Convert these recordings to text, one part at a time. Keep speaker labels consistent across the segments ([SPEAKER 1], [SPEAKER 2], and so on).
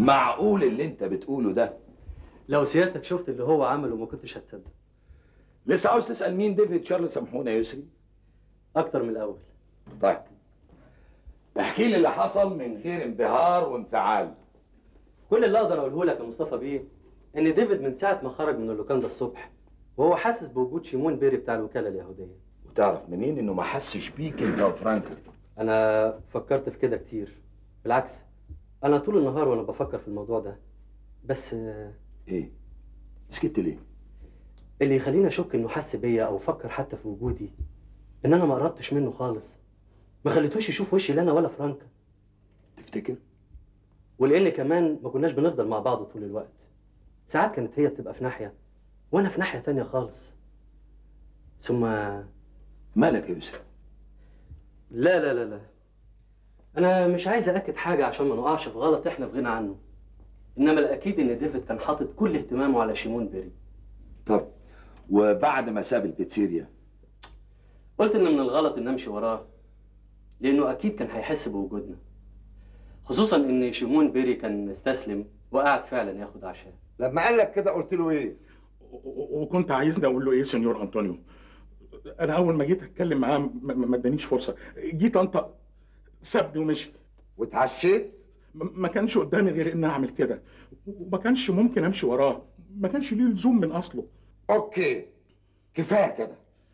[SPEAKER 1] معقول اللي انت بتقوله ده
[SPEAKER 2] لو سيادتك شفت اللي هو عمله ما كنتش هتصدق
[SPEAKER 1] لسه عاوز تسال مين ديفيد شارل سامحونا يا يسري
[SPEAKER 2] اكتر من الاول
[SPEAKER 1] طيب احكي لي اللي حصل من غير انبهار وانفعال
[SPEAKER 2] كل اللي اقدر اقوله لك يا مصطفى بيه ان ديفيد من ساعه ما خرج من اللوكاندا الصبح وهو حاسس بوجود شيمون بيري بتاع الوكاله اليهوديه
[SPEAKER 1] وتعرف منين انه ما حسش بيك انت وفرانكو
[SPEAKER 2] انا فكرت في كده كتير بالعكس انا طول النهار وانا بفكر في الموضوع ده بس آه،
[SPEAKER 1] ايه سكت ليه
[SPEAKER 2] اللي يخليني اشك انه حس بيا او فكر حتى في وجودي ان انا ما قربتش منه خالص ما خليتوش يشوف وشي لا انا ولا فرانكا
[SPEAKER 1] تفتكر
[SPEAKER 2] ولان كمان ما كناش بنفضل مع بعض طول الوقت ساعات كانت هي بتبقى في ناحيه وانا في ناحيه تانية خالص ثم
[SPEAKER 1] مالك يا يوسف
[SPEAKER 2] لا لا لا لا انا مش عايز اكد حاجه عشان ما نقعش في غلط احنا في غنى عنه انما الاكيد ان ديفيد كان حاطط كل اهتمامه على شيمون بيري
[SPEAKER 1] طب وبعد ما ساب البيتزيريا
[SPEAKER 2] قلت ان من الغلط ان امشي وراه لانه اكيد كان هيحس بوجودنا خصوصا ان شيمون بيري كان استسلم وقعد فعلا ياخد عشاء
[SPEAKER 3] لما قال لك كده قلت له ايه
[SPEAKER 4] و- وكنت عايزني اقول له ايه سنيور انطونيو انا اول ما جيت اتكلم معاه ما- ما ما ادانيش فرصه جيت انطق سابني ومشي
[SPEAKER 3] واتعشيت
[SPEAKER 4] م- ما كانش قدامي غير ان اعمل كده وما كانش ممكن امشي وراه ما كانش ليه لزوم من اصله
[SPEAKER 3] اوكي كفايه كده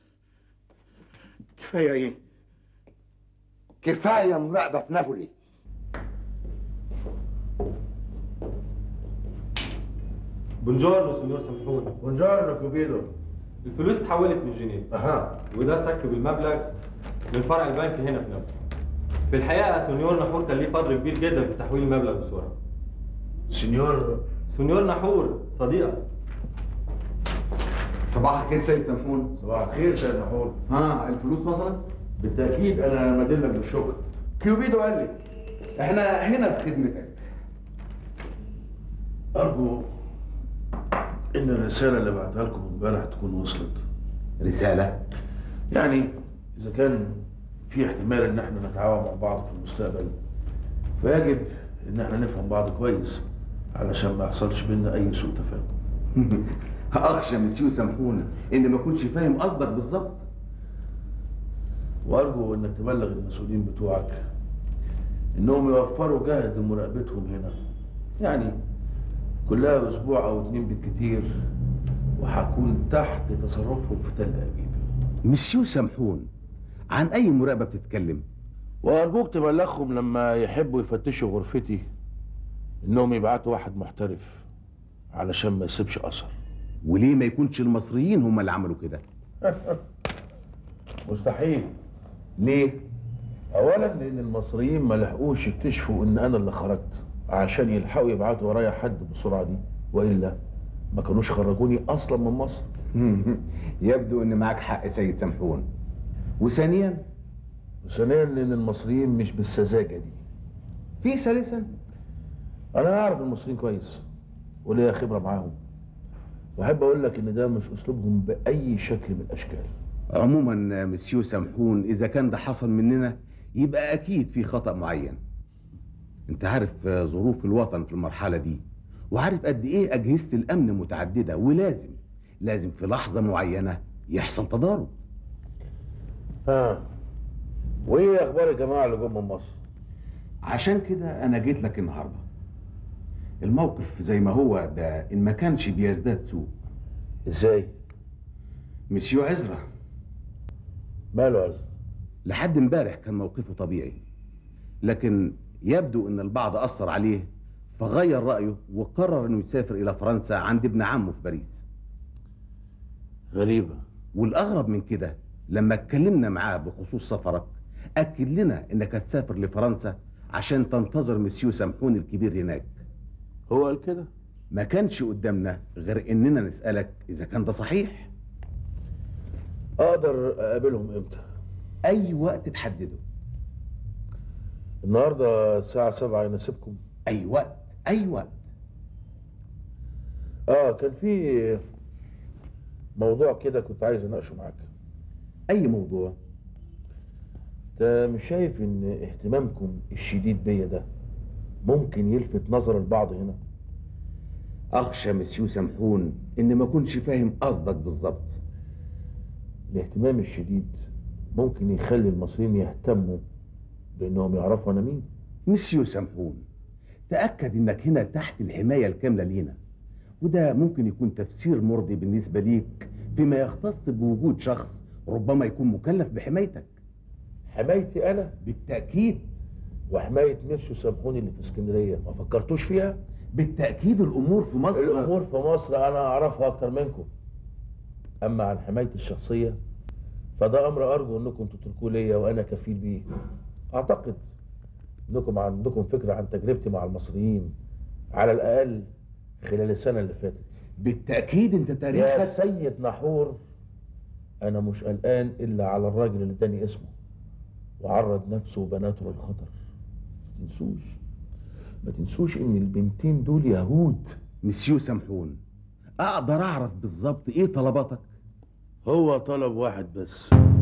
[SPEAKER 4] كفايه ايه
[SPEAKER 3] كفايه مراقبه في نابولي
[SPEAKER 5] بونجورنو سنيور سامحون
[SPEAKER 6] بونجورنو كوبيدو
[SPEAKER 5] الفلوس اتحولت من جنيه
[SPEAKER 6] اها
[SPEAKER 5] وده سك بالمبلغ من فرع البنك هنا في نابولي في الحقيقه سنيور نحور كان ليه فضل كبير جدا في تحويل المبلغ بسرعه
[SPEAKER 6] سنيور
[SPEAKER 5] سنيور نحور صديقك
[SPEAKER 7] صباح الخير سيد سمحون
[SPEAKER 6] صباح الخير سيد نحور
[SPEAKER 7] ها الفلوس وصلت
[SPEAKER 6] بالتاكيد انا مدلك بالشكر
[SPEAKER 7] كيوبيدو قال لي احنا هنا في خدمتك
[SPEAKER 6] ارجو ان الرساله اللي بعتها لكم امبارح تكون وصلت
[SPEAKER 7] رساله
[SPEAKER 6] يعني اذا كان في احتمال ان احنا نتعاون مع بعض في المستقبل فيجب ان احنا نفهم بعض كويس علشان ما يحصلش بينا اي سوء تفاهم
[SPEAKER 7] اخشى مسيو سامحونا ان ما اكونش فاهم قصدك بالظبط
[SPEAKER 6] وارجو انك تبلغ المسؤولين بتوعك انهم يوفروا جهد لمراقبتهم هنا يعني كلها اسبوع او اتنين بالكتير وهكون تحت تصرفهم في تل ابيب
[SPEAKER 8] مسيو سامحون عن اي مراقبه بتتكلم
[SPEAKER 6] وارجوك تبلغهم لما يحبوا يفتشوا غرفتي انهم يبعتوا واحد محترف علشان ما يسيبش اثر
[SPEAKER 8] وليه ما يكونش المصريين هم اللي عملوا كده
[SPEAKER 6] مستحيل
[SPEAKER 8] ليه
[SPEAKER 6] اولا لان المصريين ما لحقوش يكتشفوا ان انا اللي خرجت عشان يلحقوا يبعتوا ورايا حد بالسرعه دي والا ما كانوش خرجوني اصلا من مصر
[SPEAKER 7] يبدو ان معاك حق سيد سمحون وثانيا
[SPEAKER 6] وثانيا لان المصريين مش بالسذاجه دي
[SPEAKER 7] في ثالثا
[SPEAKER 6] انا اعرف المصريين كويس وليا خبره معاهم واحب اقول لك ان ده مش اسلوبهم باي شكل من الاشكال
[SPEAKER 8] عموما مسيو سامحون اذا كان ده حصل مننا يبقى اكيد في خطا معين انت عارف آه، ظروف الوطن في المرحله دي وعارف قد ايه اجهزه الامن متعدده ولازم لازم في لحظه معينه يحصل تضارب
[SPEAKER 6] ها وايه اخبار الجماعه اللي جم من مصر
[SPEAKER 8] عشان كده انا جيت لك النهارده الموقف زي ما هو ده ان ما كانش بيزداد سوء
[SPEAKER 6] ازاي
[SPEAKER 8] مسيو عزرا
[SPEAKER 6] ماله عز
[SPEAKER 8] لحد امبارح كان موقفه طبيعي لكن يبدو ان البعض اثر عليه فغير رايه وقرر انه يسافر الى فرنسا عند ابن عمه في باريس
[SPEAKER 6] غريبه
[SPEAKER 8] والاغرب من كده لما اتكلمنا معاه بخصوص سفرك اكد لنا انك هتسافر لفرنسا عشان تنتظر مسيو سامحون الكبير هناك
[SPEAKER 6] هو قال كده
[SPEAKER 8] ما كانش قدامنا غير اننا نسالك اذا كان ده صحيح
[SPEAKER 6] اقدر اقابلهم امتى
[SPEAKER 8] اي وقت تحدده
[SPEAKER 6] النهارده الساعه 7 يناسبكم
[SPEAKER 8] اي وقت اي وقت
[SPEAKER 6] اه كان في موضوع كده كنت عايز اناقشه معاك
[SPEAKER 8] اي موضوع
[SPEAKER 6] انت مش شايف ان اهتمامكم الشديد بيا ده ممكن يلفت نظر البعض هنا
[SPEAKER 8] اخشى مسيو سامحون ان ما اكونش فاهم قصدك بالظبط
[SPEAKER 6] الاهتمام الشديد ممكن يخلي المصريين يهتموا بانهم يعرفوا انا مين
[SPEAKER 8] مسيو سامحون تاكد انك هنا تحت الحمايه الكامله لينا وده ممكن يكون تفسير مرضي بالنسبه ليك فيما يختص بوجود شخص ربما يكون مكلف بحمايتك
[SPEAKER 6] حمايتي انا
[SPEAKER 8] بالتاكيد
[SPEAKER 6] وحمايه ميسيو سامحوني اللي في اسكندريه ما فكرتوش فيها
[SPEAKER 8] بالتاكيد الامور في مصر
[SPEAKER 6] الامور في مصر انا اعرفها اكتر منكم اما عن حمايتي الشخصيه فده امر ارجو انكم تتركوه ليا وانا كفيل بيه اعتقد انكم عندكم فكره عن تجربتي مع المصريين على الاقل خلال السنه اللي فاتت
[SPEAKER 8] بالتاكيد انت
[SPEAKER 6] يا
[SPEAKER 8] تاريخك
[SPEAKER 6] سيد نحور انا مش قلقان الا على الراجل اللي اداني اسمه وعرض نفسه وبناته للخطر ما تنسوش ما تنسوش ان البنتين دول يهود
[SPEAKER 8] مسيو سامحون اقدر اعرف بالظبط ايه طلباتك
[SPEAKER 6] هو طلب واحد بس